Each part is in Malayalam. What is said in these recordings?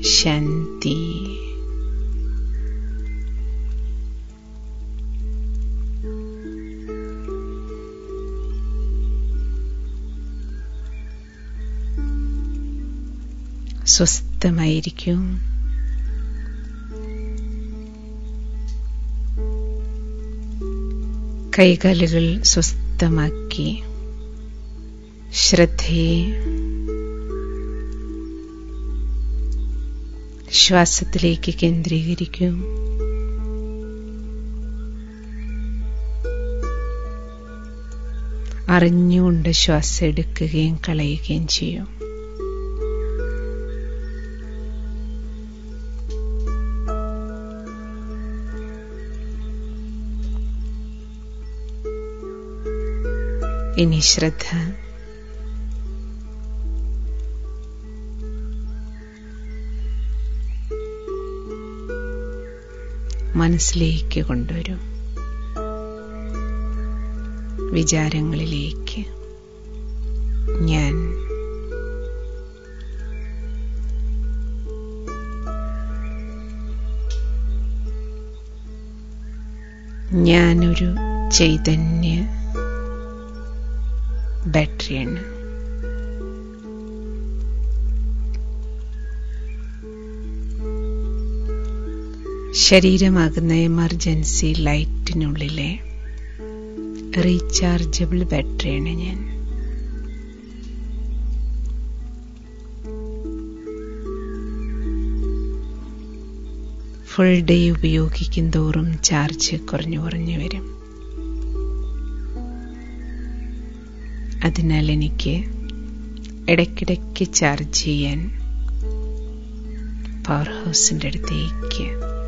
ശാന്തി സ്വസ്ഥമായിരിക്കും കൈകാലുകൾ സ്വസ്ഥമാക്കി ശ്രദ്ധയെ ശ്വാസത്തിലേക്ക് കേന്ദ്രീകരിക്കും അറിഞ്ഞുകൊണ്ട് ശ്വാസം എടുക്കുകയും കളയുകയും ചെയ്യും ഇനി ശ്രദ്ധ മനസ്സിലേക്ക് കൊണ്ടുവരും വിചാരങ്ങളിലേക്ക് ഞാൻ ഞാനൊരു ചൈതന്യ ബാറ്ററിയാണ് ശരീരമാകുന്ന എമർജൻസി ലൈറ്റിനുള്ളിലെ റീചാർജബിൾ ബാറ്ററിയാണ് ഞാൻ ഫുൾ ഡേ ഉപയോഗിക്കും തോറും ചാർജ് കുറഞ്ഞു കുറഞ്ഞു വരും അതിനാൽ എനിക്ക് ഇടയ്ക്കിടയ്ക്ക് ചാർജ് ചെയ്യാൻ പവർ ഹൗസിൻ്റെ അടുത്തേക്ക്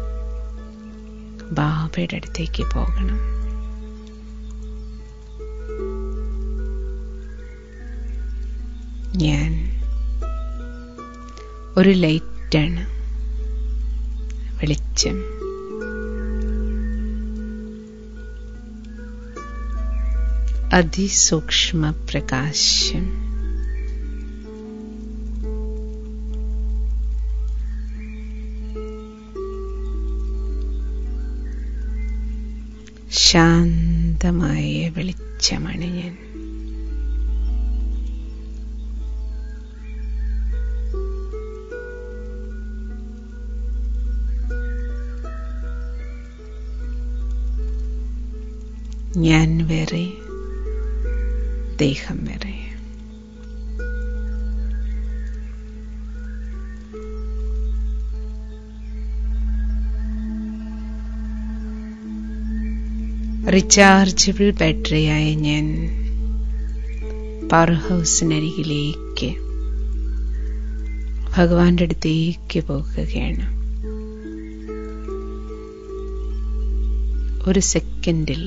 ബാബയുടെ അടുത്തേക്ക് പോകണം ഞാൻ ഒരു ലൈറ്റാണ് വെളിച്ചം അതിസൂക്ഷ്മ പ്രകാശം ശാന്തമായ വെളിച്ചമാണ് ഞാൻ ഞാൻ വേറെ ദേഹം വേറെ റീചാർജബിൾ ബാറ്ററിയായ ഞാൻ പവർ ഹൗസിനരികിലേക്ക് ഭഗവാന്റെ അടുത്തേക്ക് പോകുകയാണ് ഒരു സെക്കൻഡിൽ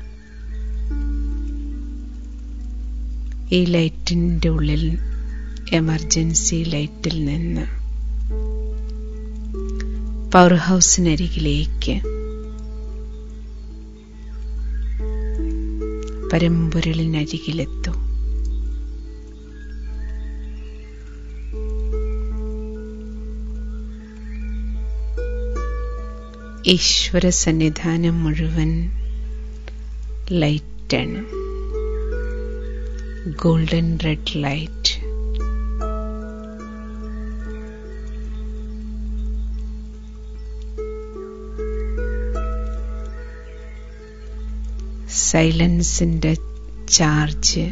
ഈ ലൈറ്റിൻ്റെ ഉള്ളിൽ എമർജൻസി ലൈറ്റിൽ നിന്ന് പവർ ഹൗസിനരികിലേക്ക് പരമ്പൊരുളിനരികിലെത്തു ഈശ്വര സന്നിധാനം മുഴുവൻ ലൈറ്റാണ് ഗോൾഡൻ റെഡ് ലൈറ്റ് സൈലൻസിന്റെ ചാർജ്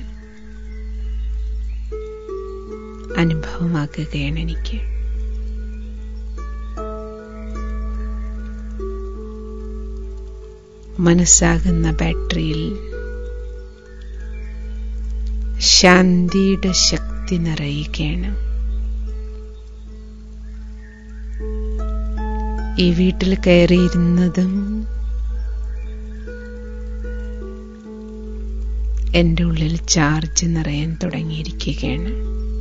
അനുഭവമാക്കുകയാണ് എനിക്ക് മനസ്സാകുന്ന ബാറ്ററിയിൽ ശാന്തിയുടെ ശക്തി നിറയുകയാണ് ഈ വീട്ടിൽ കയറിയിരുന്നതും എൻ്റെ ഉള്ളിൽ ചാർജ് നിറയാൻ തുടങ്ങിയിരിക്കുകയാണ്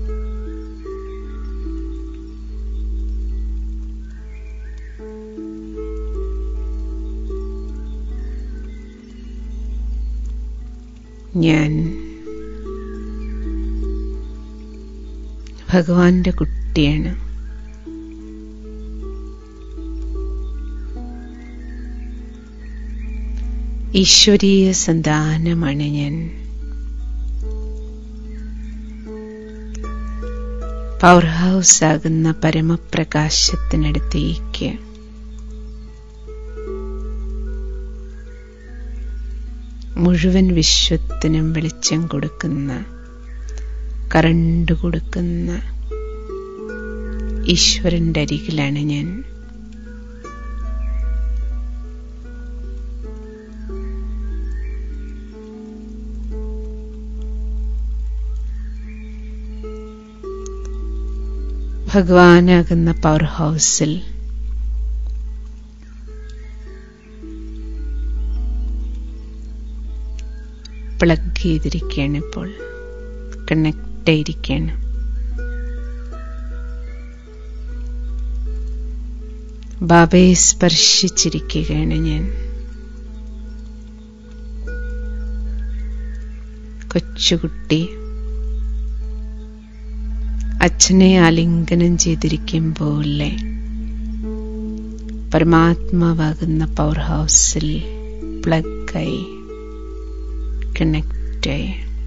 ഞാൻ ഭഗവാന്റെ കുട്ടിയാണ് ഈശ്വരീയ സന്താനമാണ് ഞാൻ പവർ ഹൗസ് ആകുന്ന പരമപ്രകാശത്തിനടുത്തേക്ക് മുഴുവൻ വിശ്വത്തിനും വെളിച്ചം കൊടുക്കുന്ന കറണ്ട് കൊടുക്കുന്ന ഈശ്വരന്റെ അരികിലാണ് ഞാൻ ഭഗവാനാകുന്ന പവർ ഹൗസിൽ പ്ലഗ് ചെയ്തിരിക്കുകയാണ് ഇപ്പോൾ കണക്ട് ആയിരിക്കുകയാണ് ബാബയെ സ്പർശിച്ചിരിക്കുകയാണ് ഞാൻ കൊച്ചുകുട്ടി അച്ഛനെ ആലിംഗനം ചെയ്തിരിക്കും പോലെ പരമാത്മാവാകുന്ന പവർ ഹൗസിൽ പ്ലഗായി കണക്റ്റായി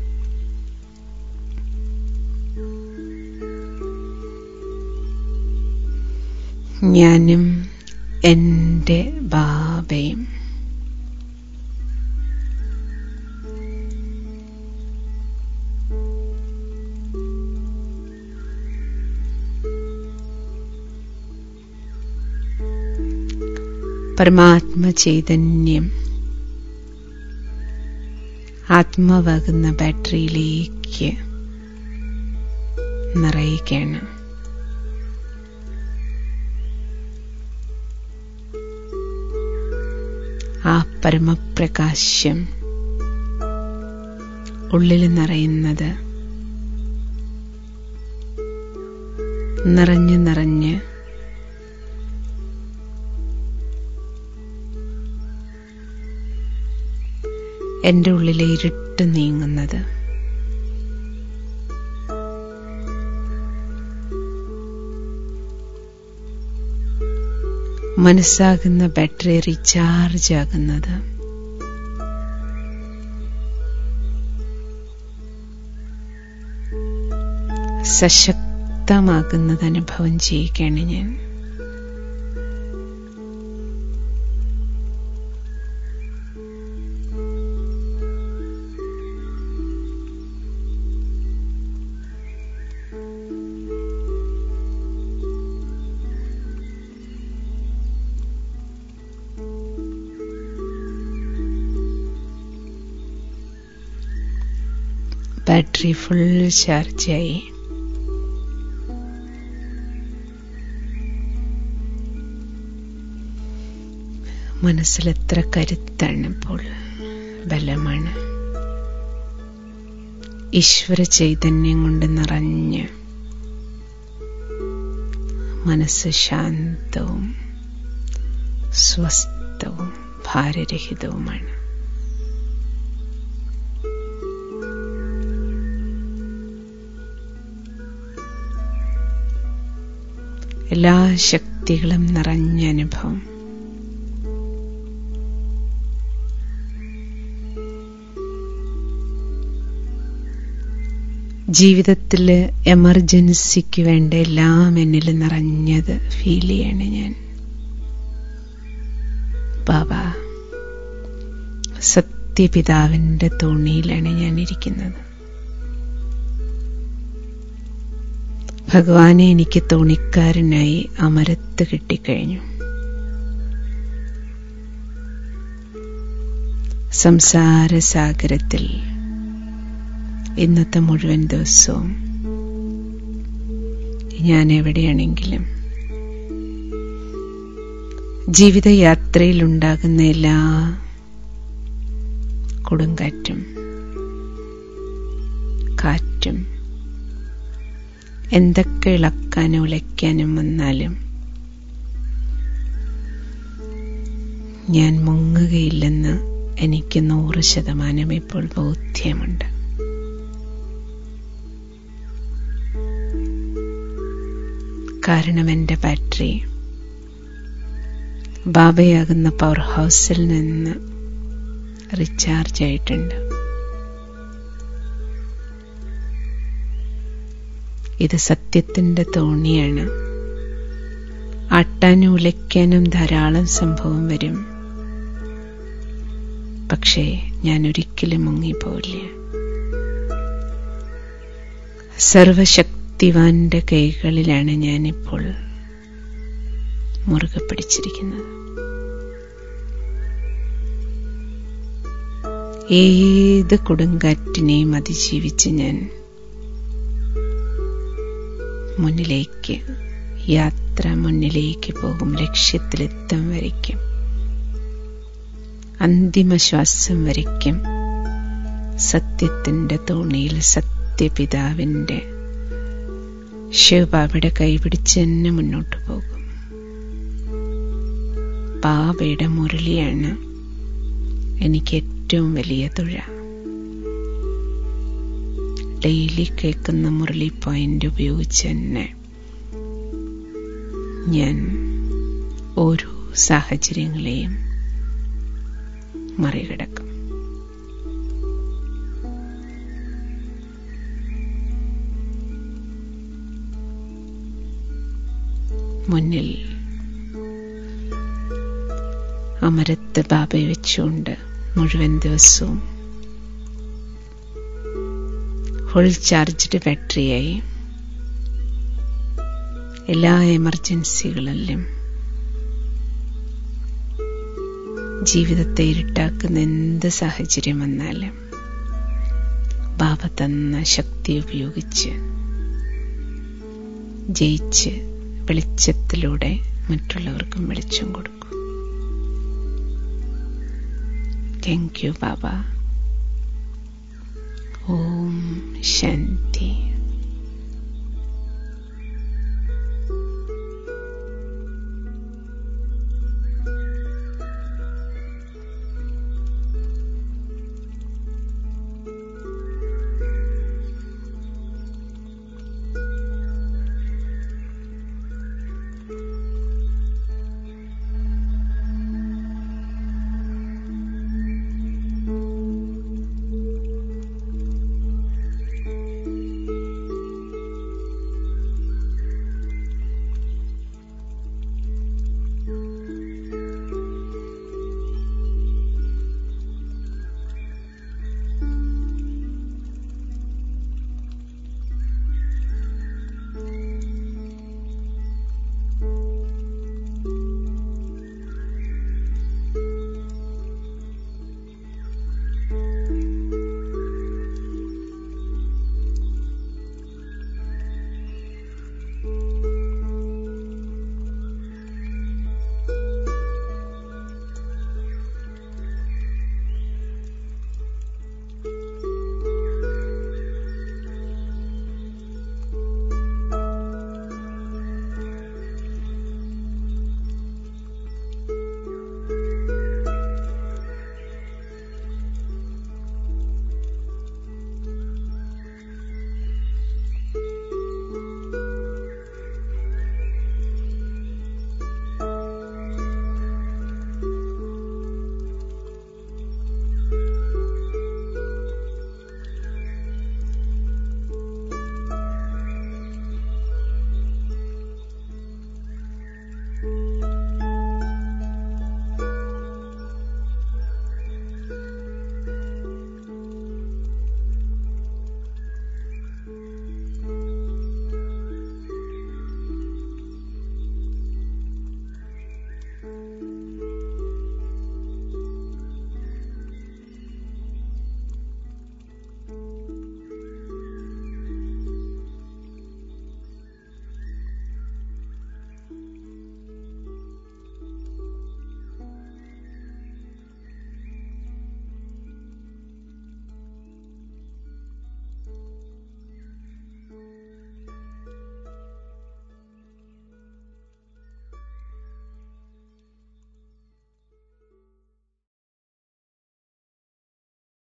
ഞാനും എൻ്റെ ബാബയും പരമാത്മ ചൈതന്യം ആത്മാവാകുന്ന ബാറ്ററിയിലേക്ക് നിറയുകയാണ് ആ പരമപ്രകാശം ഉള്ളിൽ നിറയുന്നത് നിറഞ്ഞ് നിറഞ്ഞ് എൻ്റെ ഉള്ളിലെ ഇരുട്ട് നീങ്ങുന്നത് മനസ്സാകുന്ന ബാറ്ററി റീചാർജ് ആകുന്നത് സശക്തമാകുന്നത് അനുഭവം ചെയ്യുകയാണ് ഞാൻ ബാറ്ററി ഫുൾ ചാർജായി മനസ്സിൽ എത്ര കരുത്താണ് ഇപ്പോൾ ബലമാണ് ഈശ്വര ചൈതന്യം കൊണ്ട് നിറഞ്ഞ് മനസ്സ് ശാന്തവും സ്വസ്ഥവും ഭാരരഹിതവുമാണ് എല്ലാ ശക്തികളും നിറഞ്ഞ അനുഭവം ജീവിതത്തിൽ എമർജൻസിക്ക് വേണ്ട എല്ലാം എന്നിൽ നിറഞ്ഞത് ഫീൽ ചെയ്യാണ് ഞാൻ ബാബ സത്യപിതാവിൻ്റെ തോണിയിലാണ് ഞാൻ ഇരിക്കുന്നത് ഭഗവാനെ എനിക്ക് തോണിക്കാരനായി അമരത്ത് കിട്ടിക്കഴിഞ്ഞു സംസാരസാഗരത്തിൽ ഇന്നത്തെ മുഴുവൻ ദിവസവും ഞാൻ എവിടെയാണെങ്കിലും ജീവിതയാത്രയിൽ ഉണ്ടാകുന്ന എല്ലാ കൊടുങ്കാറ്റും കാറ്റും എന്തൊക്കെ ഇളക്കാനും ഉലയ്ക്കാനും വന്നാലും ഞാൻ മുങ്ങുകയില്ലെന്ന് എനിക്ക് നൂറ് ശതമാനം ഇപ്പോൾ ബോധ്യമുണ്ട് കാരണം എൻ്റെ ബാറ്ററി ബാബയാകുന്ന പവർ ഹൗസിൽ നിന്ന് റീചാർജ് ആയിട്ടുണ്ട് ഇത് സത്യത്തിന്റെ തോണിയാണ് ആട്ടാനും ഉലയ്ക്കാനും ധാരാളം സംഭവം വരും പക്ഷേ ഞാൻ ഒരിക്കലും മുങ്ങിപ്പോയില്ല സർവശക്തിവാന്റെ കൈകളിലാണ് ഞാനിപ്പോൾ മുറുകെ പിടിച്ചിരിക്കുന്നത് ഏത് കൊടുങ്കാറ്റിനെയും അതിജീവിച്ച് ഞാൻ മുന്നിലേക്ക് യാത്ര മുന്നിലേക്ക് പോകും ലക്ഷ്യത്തിലെത്തും വരയ്ക്കും അന്തിമ ശ്വാസം വരയ്ക്കും സത്യത്തിന്റെ തോണിയിൽ സത്യപിതാവിന്റെ ശിവബാബയുടെ കൈപിടിച്ച് തന്നെ മുന്നോട്ട് പോകും ബാബയുടെ മുരളിയാണ് എനിക്ക് ഏറ്റവും വലിയ തുഴ ഡെയിലി കേൾക്കുന്ന മുരളി പോയിന്റ് ഉപയോഗിച്ച് തന്നെ ഞാൻ ഓരോ സാഹചര്യങ്ങളെയും മറികടക്കും മുന്നിൽ അമരത്ത് ബാബയെ വെച്ചുകൊണ്ട് മുഴുവൻ ദിവസവും ഫുൾ ചാർജ്ഡ് ബാറ്ററിയായി എല്ലാ എമർജൻസികളിലും ജീവിതത്തെ ഇരുട്ടാക്കുന്ന എന്ത് സാഹചര്യം വന്നാലും ബാബ തന്ന ശക്തി ഉപയോഗിച്ച് ജയിച്ച് വെളിച്ചത്തിലൂടെ മറ്റുള്ളവർക്കും വെളിച്ചം കൊടുക്കും thank you Baba Om Shanti